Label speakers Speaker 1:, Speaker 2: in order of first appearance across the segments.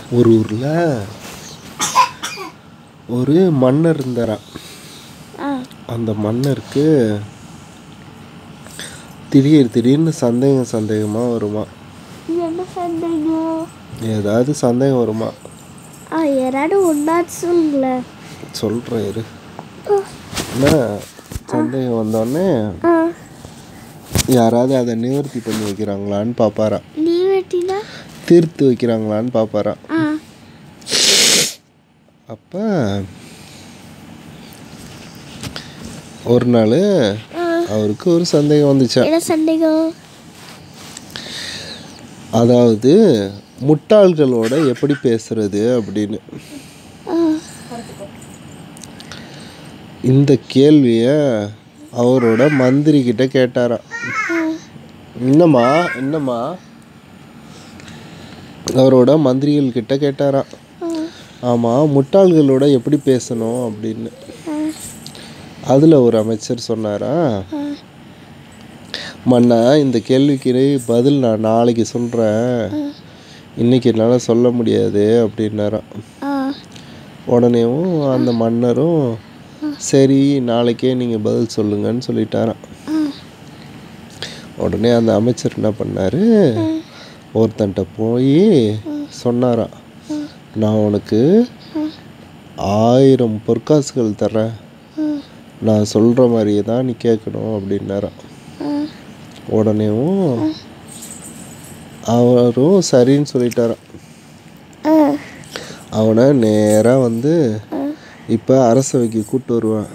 Speaker 1: ஒரு ஊரில் ஒரு மன்னர் இருந்தாராம்
Speaker 2: ஆ
Speaker 1: அந்த மன்னருக்கு திடீர் திடீர்னு சந்தேகம் சந்தேகமாக வருமா
Speaker 2: இது என்ன சந்தேகம்
Speaker 1: ஏதாவது சந்தேகம் வருமா
Speaker 2: ஆ யாராவது ஒன்றாச்சு சொல்லுங்களேன்
Speaker 1: சொல்கிறேன் இரு என்ன சந்தேகம் வந்தோடனே
Speaker 2: ஆ
Speaker 1: யாராவது அதை நிவர்த்தி பண்ணி வைக்கிறாங்களான்னு பார்ப்பாரா
Speaker 2: நீ வெட்டினா
Speaker 1: தீர்த்து வைக்கிறாங்களான்னு பார்ப்பாரா
Speaker 2: ஆ
Speaker 1: அப்போ ஒரு நாள்
Speaker 2: ஆ
Speaker 1: அவருக்கு ஒரு சந்தேகம் வந்துச்சா
Speaker 2: என்ன சந்தேகம்
Speaker 1: அதாவது முட்டாள்களோட எப்படி பேசுறது அப்படின்னு
Speaker 2: ஆ
Speaker 1: இந்த கேள்வியை அவரோட மந்திரி கிட்ட கேட்டாராம் என்னம்மா என்னம்மா அவரோட மந்திரிகள் கிட்ட கேட்டாராம்
Speaker 2: ஆ
Speaker 1: ஆமாம் முட்டாள்களோட எப்படி பேசணும் அப்படின்னு
Speaker 2: ஆ
Speaker 1: அதில் ஒரு அமைச்சர் சொன்னாரா
Speaker 2: ஆ
Speaker 1: மன்னா இந்த கேள்விக்கு பதில் நான் நாளைக்கு சொல்கிறேன் இன்னைக்கு என்னால் சொல்ல முடியாது அப்படின்னாராம்
Speaker 2: ஆ
Speaker 1: உடனேவும் அந்த மன்னரும் சரி நாளைக்கே நீங்கள் பதில் சொல்லுங்கன்னு சொல்லிட்டாராம்
Speaker 2: ஆ
Speaker 1: உடனே அந்த அமைச்சர் என்ன பண்ணார் ஒருத்தன்ட்ட போய் சொன்னாராம் நான் உனக்கு ஆயிரம் பொற்காசுகள் தர்றேன் நான் சொல்கிற மாதிரியே தான் நீ கேட்கணும் அப்படின்னாராம்
Speaker 2: ஆ
Speaker 1: உடனேவும் அவரும் சரின்னு சொல்லிட்டாராம்
Speaker 2: ஆ
Speaker 1: அவனை நேராக வந்து இப்போ அரசவைக்கு கூட்டு வருவான்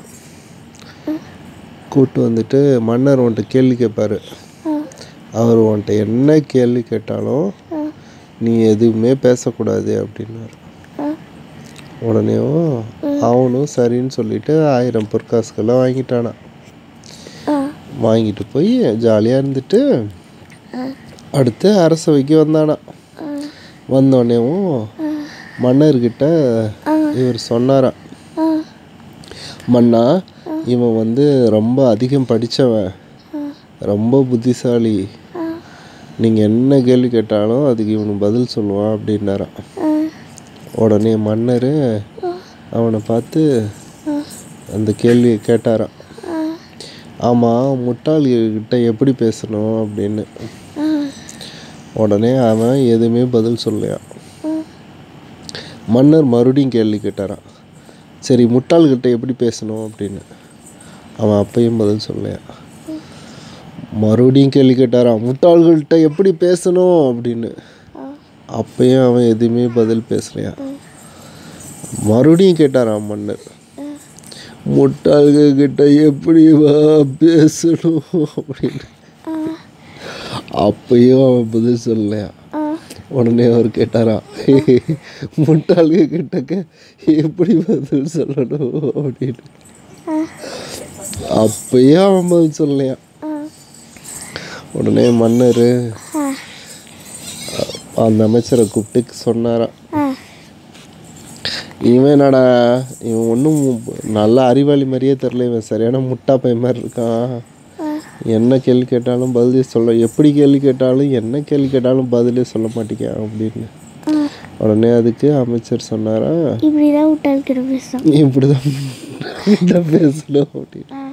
Speaker 1: கூட்டு வந்துட்டு மன்னர் உன்கிட்ட கேள்வி கேட்பாரு
Speaker 2: ஆ
Speaker 1: அவர் உன்கிட்ட என்ன கேள்வி கேட்டாலும்
Speaker 2: ஆ
Speaker 1: நீ எதுவுமே பேசக்கூடாது அப்படின்னாரு
Speaker 2: ஆ
Speaker 1: உடனேவும் அவனும் சரின்னு சொல்லிட்டு ஆயிரம் பொற்காசுகளை வாங்கிட்டானான்
Speaker 2: ஆ
Speaker 1: வாங்கிட்டு போய் ஜாலியாக இருந்துட்டு அடுத்து அரசவைக்கு வந்தானாம்
Speaker 2: ஆ
Speaker 1: வந்தோடனேவும் மன்னர்கிட்ட இவர் சொன்னாராம்
Speaker 2: ஆ
Speaker 1: மன்னா இவன் வந்து ரொம்ப அதிகம் படித்தவன் ரொம்ப புத்திசாலி
Speaker 2: ஆ
Speaker 1: நீங்கள் என்ன கேள்வி கேட்டாலும் அதுக்கு இவனுக்கு பதில் சொல்லுவான் அப்படின்னாராம்
Speaker 2: ஆ
Speaker 1: உடனே மன்னர் அவனை பார்த்து அந்த கேள்வியை கேட்டாராம்
Speaker 2: ஆ
Speaker 1: ஆமாம் முட்டாள்கிட்ட எப்படி பேசணும் அப்படின்னு
Speaker 2: ஆ
Speaker 1: உடனே அவன் எதுவுமே பதில் சொல்லலையாம் மன்னர் மறுபடியும் கேள்வி கேட்டாராம் சரி முட்டாள்கிட்ட எப்படி பேசணும் அப்படின்னு அவன் அப்பயும் பதில் சொல்லலையா மறுபடியும் கேள்வி கேட்டாராம் முட்டாள்கள்கிட்ட எப்படி பேசணும் அப்படின்னு அப்பயும் அவன் எதுவுமே பதில் பேசலையா மறுபடியும் கேட்டாராம் மன்னர் முட்டாள்கிட்ட எப்படி வா பேசணும் அப்படின்னு அப்பயும் அவன் பதில் சொல்லலையா
Speaker 2: ஆ
Speaker 1: உடனே அவர் கேட்டாராம் முட்டாள்க கிட்டக்க எப்படி பதில் சொல்லணும் அப்படின்னு அப்பயும் அவன் பதில் சொல்லலையா
Speaker 2: ஆ
Speaker 1: உடனே மன்னர்
Speaker 2: ஆ
Speaker 1: அந்த அமைச்சரை கூப்பிட்டு சொன்னாராம்
Speaker 2: ஆ
Speaker 1: இவன் என்னடா இவன் ஒன்றும் நல்ல அறிவாளி மாதிரியே தெரில இவன் சரியான முட்டா பையன் மாதிரி இருக்கான் என்ன கேள்வி கேட்டாலும் பதிலே சொல்ல எப்படி கேள்வி கேட்டாலும் என்ன கேள்வி கேட்டாலும் பதிலே சொல்ல மாட்டேங்கான் அப்படின்னு
Speaker 2: ஆ
Speaker 1: உடனே அதுக்கு அமைச்சர் சொன்னாரா
Speaker 2: இப்படி தான் விட்டாள்கிட்ட பேசும்
Speaker 1: நீ இப்படிதான் இதான் பேசணும் அப்படின்னு
Speaker 2: ஆ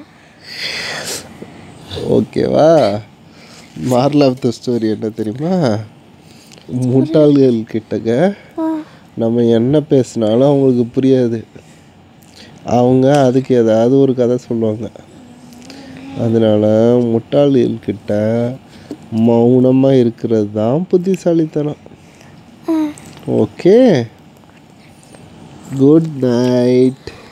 Speaker 1: ஓகேவா மாரல் ஆஃப் த ஸ்டோரி என்ன தெரியுமா முட்டாள்கள் கிட்டக்க
Speaker 2: ஆ
Speaker 1: நம்ம என்ன பேசினாலும் அவங்களுக்கு புரியாது அவங்க அதுக்கு ஏதாவது ஒரு கதை சொல்லுவாங்க அதனால முட்டாள்கள் கிட்ட மௌனமாக இருக்கிறது தான் புத்திசாலித்தனம்
Speaker 2: ஆ
Speaker 1: ஓகே குட் நைட்